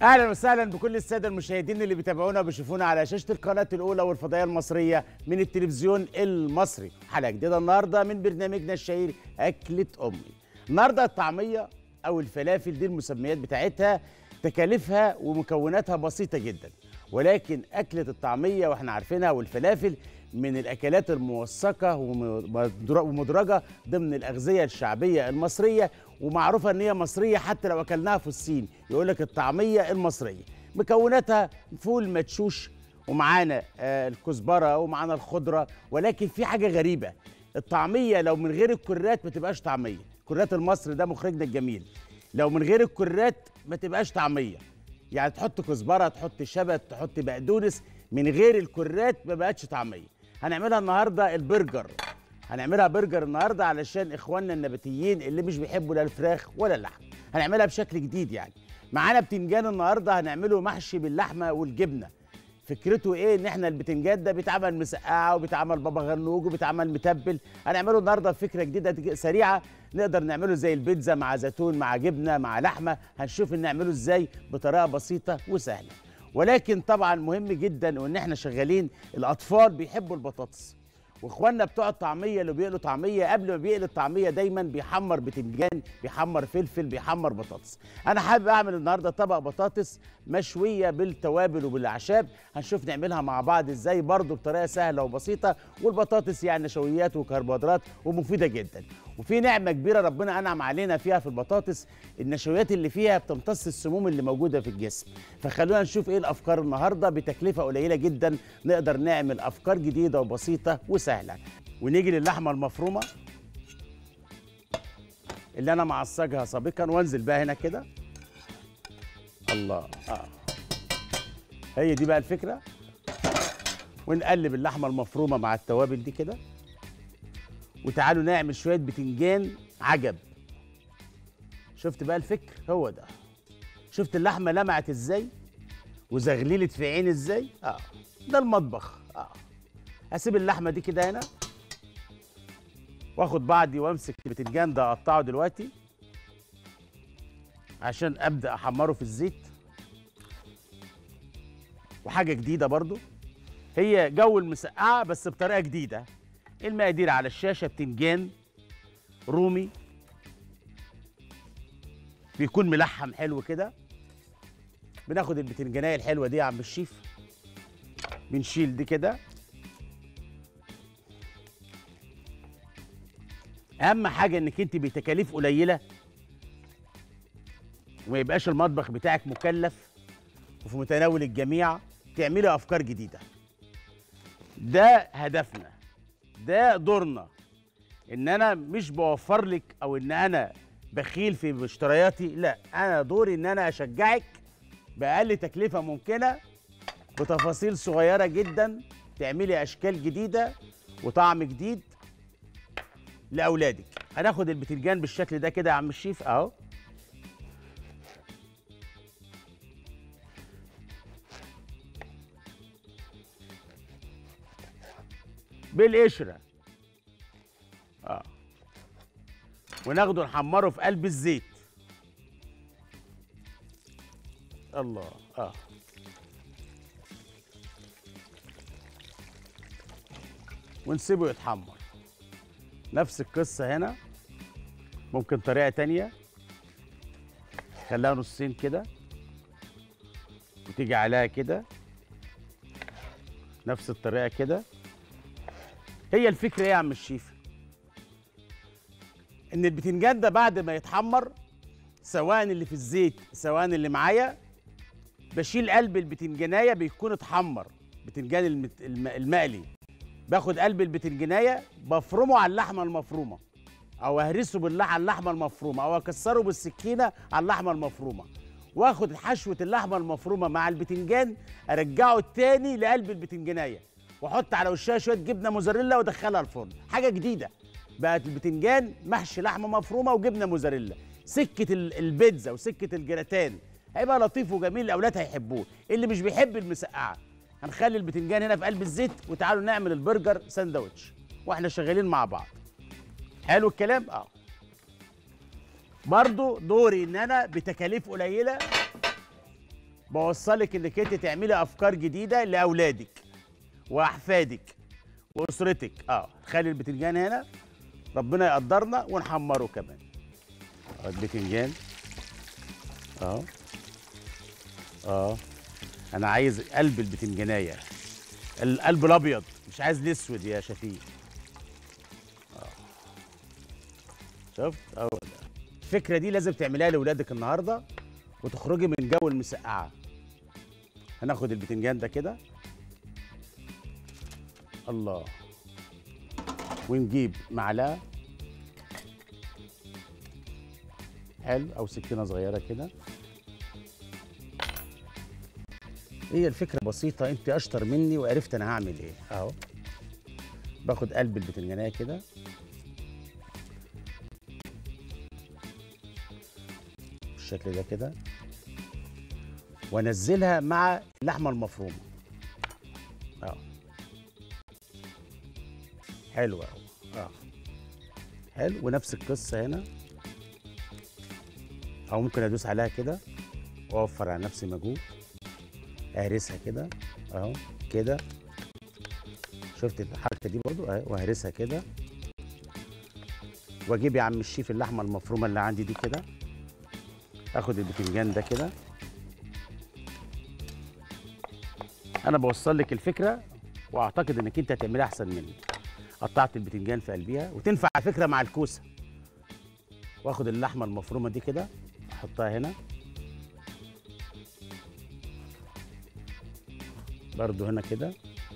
اهلا وسهلا بكل الساده المشاهدين اللي بيتابعونا وبيشوفونا على شاشه القناه الاولى والفضائيه المصريه من التلفزيون المصري حلقه جديده النهارده من برنامجنا الشهير اكله امي النهارده الطعميه او الفلافل دي المسميات بتاعتها تكاليفها ومكوناتها بسيطه جدا ولكن اكله الطعميه واحنا عارفينها والفلافل من الاكلات الموثقه ومدرجه ضمن الاغذيه الشعبيه المصريه ومعروفه ان هي مصريه حتى لو اكلناها في الصين يقول لك الطعميه المصريه مكوناتها فول مدشوش ومعانا آه الكزبره ومعانا الخضره ولكن في حاجه غريبه الطعميه لو من غير الكرات ما تبقاش طعميه كرات المصري ده مخرجنا الجميل لو من غير الكرات ما تبقاش طعميه يعني تحط كزبره تحط شبت تحط بقدونس من غير الكرات ما بقتش طعميه هنعملها النهارده البرجر هنعملها برجر النهارده علشان اخواننا النباتيين اللي مش بيحبوا لا الفراخ ولا اللحم هنعملها بشكل جديد يعني معانا بتنجان النهارده هنعمله محشي باللحمه والجبنه فكرته ايه ان احنا البتنجان ده بيتعمل مسقعه وبيتعمل بابا غنوج وبيتعمل متبل هنعمله النهارده فكره جديده سريعه نقدر نعمله زي البيتزا مع زيتون مع جبنه مع لحمه هنشوف نعمله ازاي بطريقه بسيطه وسهله ولكن طبعا مهم جدا وان احنا شغالين الاطفال بيحبوا البطاطس واخواننا بتوع الطعميه اللي بيقلوا طعميه قبل ما بيقلي الطعميه دايما بيحمر بتنجان بيحمر فلفل بيحمر بطاطس انا حابب اعمل النهارده طبق بطاطس مشويه بالتوابل وبالاعشاب هنشوف نعملها مع بعض ازاي برضو بطريقه سهله وبسيطه والبطاطس يعني نشويات وكربوهيدرات ومفيده جدا وفي نعمه كبيره ربنا انعم علينا فيها في البطاطس النشويات اللي فيها بتمتص السموم اللي موجوده في الجسم فخلونا نشوف ايه الافكار النهارده بتكلفه قليله جدا نقدر نعمل افكار جديده وبسيطه وسهله ونيجي للحمه المفرومه اللي انا معصجها سابقا وانزل بقى هنا كده الله اه هي دي بقى الفكره ونقلب اللحمه المفرومه مع التوابل دي كده وتعالوا نعمل شويه بتنجان عجب شفت بقى الفكر هو ده شفت اللحمه لمعت ازاي وزغللت في عين ازاي اه ده المطبخ اه اسيب اللحمه دي كده هنا واخد بعضي وامسك البتنجان ده اقطعه دلوقتي عشان ابدا احمره في الزيت وحاجه جديده برضو هي جو المسقعه بس بطريقه جديده المقادير على الشاشه بتنجان رومي بيكون ملحم حلو كده بناخد البتنجانيه الحلوه دي يا عم الشيف بنشيل دي كده اهم حاجه انك انت بتكاليف قليله وما يبقاش المطبخ بتاعك مكلف وفي متناول الجميع تعملي افكار جديده ده هدفنا ده دورنا ان انا مش بوفر لك او ان انا بخيل في مشترياتي لا انا دوري ان انا اشجعك باقل تكلفه ممكنه بتفاصيل صغيره جدا تعملي اشكال جديده وطعم جديد لاولادك هناخد البتنجان بالشكل ده كده يا عم الشيف اهو بالقشره اه وناخده نحمره في قلب الزيت الله اه ونسيبه يتحمر نفس القصة هنا ممكن طريقة تانية خليها نصين كده وتيجي عليها كده نفس الطريقة كده هي الفكرة ايه يا عم الشيف ان البتنجان ده بعد ما يتحمر سواء اللي في الزيت سواء اللي معايا بشيل قلب البتنجانية بيكون اتحمر بتنجان المت... الم... المقلي باخد قلب البتنجانية بفرمه على اللحمة المفرومة او اهرسه باللحمة على اللحمة المفرومة او اكسره بالسكينة على اللحمة المفرومة واخد حشوة اللحمة المفرومة مع البتنجان ارجعه تاني لقلب البتنجانية واحط على وشها شويه جبنه موزاريلا وادخلها الفرن حاجه جديده بقت البتنجان محشي لحمه مفرومه وجبنه موزاريلا سكه البيتزا وسكه الجراتان هيبقى لطيف وجميل الاولاد هيحبوه اللي مش بيحب المسقعه هنخلي البتنجان هنا في قلب الزيت وتعالوا نعمل البرجر ساندوتش واحنا شغالين مع بعض حلو الكلام اه برضو دوري ان انا بتكاليف قليله بوصلك انك انت تعملي افكار جديده لاولادك واحفادك واسرتك اه خلي البتنجان هنا ربنا يقدرنا ونحمره كمان آه، البتنجان اه اه انا عايز قلب البتنجانيه القلب الابيض مش عايز الاسود يا شفيق اه شفت اهو ده. الفكره دي لازم تعمليها لاولادك النهارده وتخرجي من جو المسقعه هناخد البتنجان ده كده الله ونجيب معلقه حلو او سكينه صغيره كده هي الفكره بسيطه انت اشطر مني وعرفت انا هعمل ايه اهو باخد قلب البتنجانيه كده بالشكل ده كده وانزلها مع اللحمه المفرومه اه حلو قوي اه حلو ونفس القصه هنا او ممكن ادوس عليها كده واوفر على نفسي مجهود اهرسها كده اهو كده شفت الحركه دي برضو اهي واهرسها كده واجيب يا عم الشيف اللحمه المفرومه اللي عندي دي كده اخد البتنجان ده كده انا بوصل لك الفكره واعتقد انك انت هتعملها احسن مني قطعت البتنجان في قلبيها وتنفع على فكره مع الكوسه واخد اللحمه المفرومه دي كده احطها هنا برضو هنا كده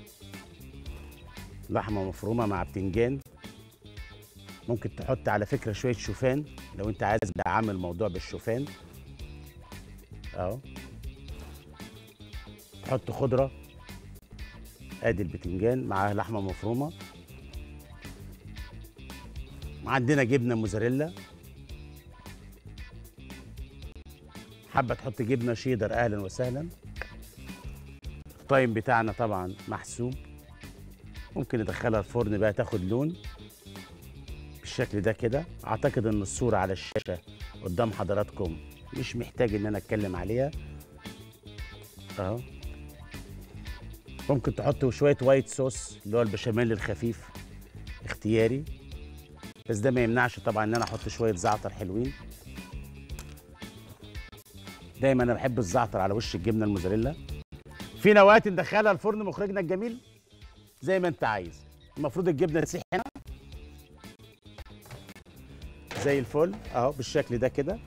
لحمه مفرومه مع بتنجان ممكن تحط على فكره شويه شوفان لو انت عايز دعم الموضوع بالشوفان اهو حط خضره ادي البتنجان معاه لحمه مفرومه عندنا جبنه موزاريلا حابه تحط جبنه شيدر اهلا وسهلا التايم بتاعنا طبعا محسوب ممكن ندخلها الفرن بقى تاخد لون بالشكل ده كده اعتقد ان الصوره على الشاشه قدام حضراتكم مش محتاج ان انا اتكلم عليها اهو ممكن تحطوا شويه وايت صوص اللي هو البشاميل الخفيف اختياري بس ده ما يمنعش طبعا ان انا احط شويه زعتر حلوين دايما انا بحب الزعتر على وش الجبنه الموزاريلا في نوات ندخلها الفرن مخرجنا الجميل زي ما انت عايز المفروض الجبنه تسيح هنا زي الفل اهو بالشكل ده كده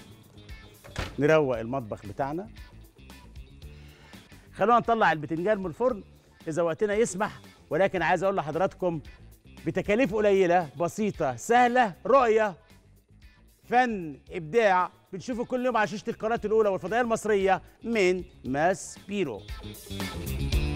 نروق المطبخ بتاعنا خلونا نطلع البتنجان من الفرن اذا وقتنا يسمح ولكن عايز اقول لحضراتكم بتكاليف قليله بسيطه سهله رؤيه فن ابداع بنشوفه كل يوم على شاشه القناه الاولى والفضائيه المصريه من ماس بيرو